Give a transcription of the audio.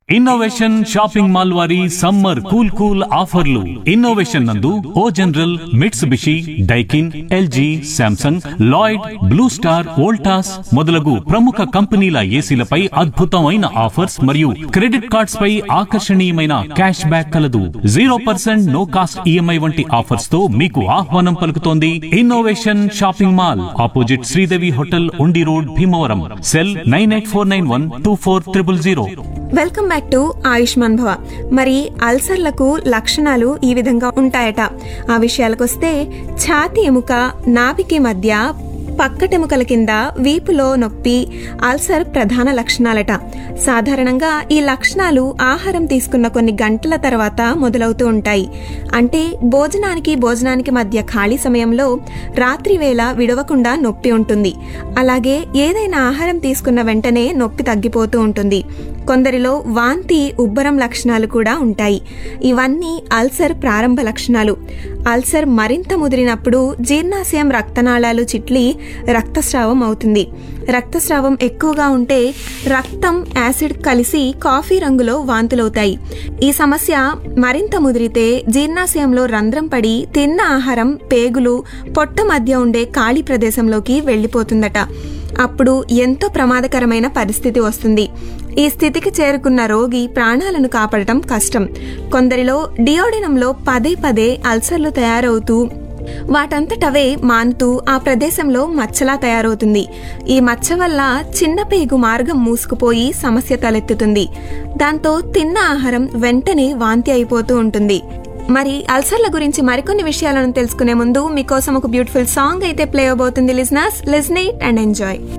innovation shopping mall వారి summer cool cool ఆఫర్లు innovation నందు O General Mitsubishi Daikin LG Samsung Lloyd Blue Star Voltas మొదలగు ప్రముఖ కంపెనీల ఏసీలపై అద్భుతమైన ఆఫర్స్ మరియు క్రెడిట్ కార్డ్స్ పై ఆకర్షణీయమైన క్యాష్ బ్యాక్ కలదు zero percent no cost EMI వంటి ఆఫర్స్ తో మీకు ఆహ్వానం పలుకుతోంది innovation shopping mall opposite Sridevi hotel Undi road Bhimavaram cell nine eight four nine one two four triple zero welcome back to Ayushman Bhava మరి అల్సర్లకు లక్షణాలు ఈ విధంగా ఉంటాయట ఆ విషయాలకొస్తే ఛాతి ఎముక నాభికి మధ్య పక్కటెముకల కింద వీపులో నొప్పి అల్సర్ ప్రధాన లక్షణాలట సాధారణంగా ఈ లక్షణాలు ఆహారం తీసుకున్న కొన్ని గంటల తర్వాత మొదలవుతూ ఉంటాయి అంటే భోజనానికి భోజనానికి మధ్య ఖాళీ సమయంలో రాత్రి వేళ విడవకుండా నొప్పి ఉంటుంది అలాగే ఏదైనా ఆహారం తీసుకున్న వెంటనే నొప్పి తగ్గిపోతూ ఉంటుంది కొందరిలో వాంతి ఉబ్బరం లక్షణాలు కూడా ఉంటాయి ఇవన్నీ అల్సర్ ప్రారంభ లక్షణాలు అల్సర్ మరింత ముదిరినప్పుడు జీర్ణాశయం రక్తనాళాలు చిట్లి రక్తస్రావం అవుతుంది రక్తస్రావం ఎక్కువగా ఉంటే రక్తం యాసిడ్ కలిసి కాఫీ రంగులో వాంతులవుతాయి ఈ సమస్య మరింత ముదిరితే జీర్ణాశయంలో రంధ్రం పడి తిన్న ఆహారం పేగులు పొట్ట మధ్య ఉండే ఖాళీ ప్రదేశంలోకి వెళ్ళిపోతుందట అప్పుడు ఎంతో ప్రమాదకరమైన పరిస్థితి వస్తుంది ఈ స్థితికి చేరుకున్న రోగి ప్రాణాలను కాపాడటం కష్టం కొందరిలో డియోడినంలో పదే పదే అల్సర్లు తయారవుతూ వాటంతటవే మానుతూ ఆ ప్రదేశంలో మచ్చలా తయారవుతుంది ఈ మచ్చ వల్ల చిన్న పేగు మార్గం మూసుకుపోయి సమస్య తలెత్తుతుంది దాంతో తిన్న ఆహారం వెంటనే వాంతి అయిపోతూ ఉంటుంది మరి అల్సర్ల గురించి మరికొన్ని విషయాలను తెలుసుకునే ముందు మీకోసం ఒక బ్యూటిఫుల్ సాంగ్ అయితే ప్లే అవబోతుంది లిజనర్స్ లిజనేట్ అండ్ ఎంజాయ్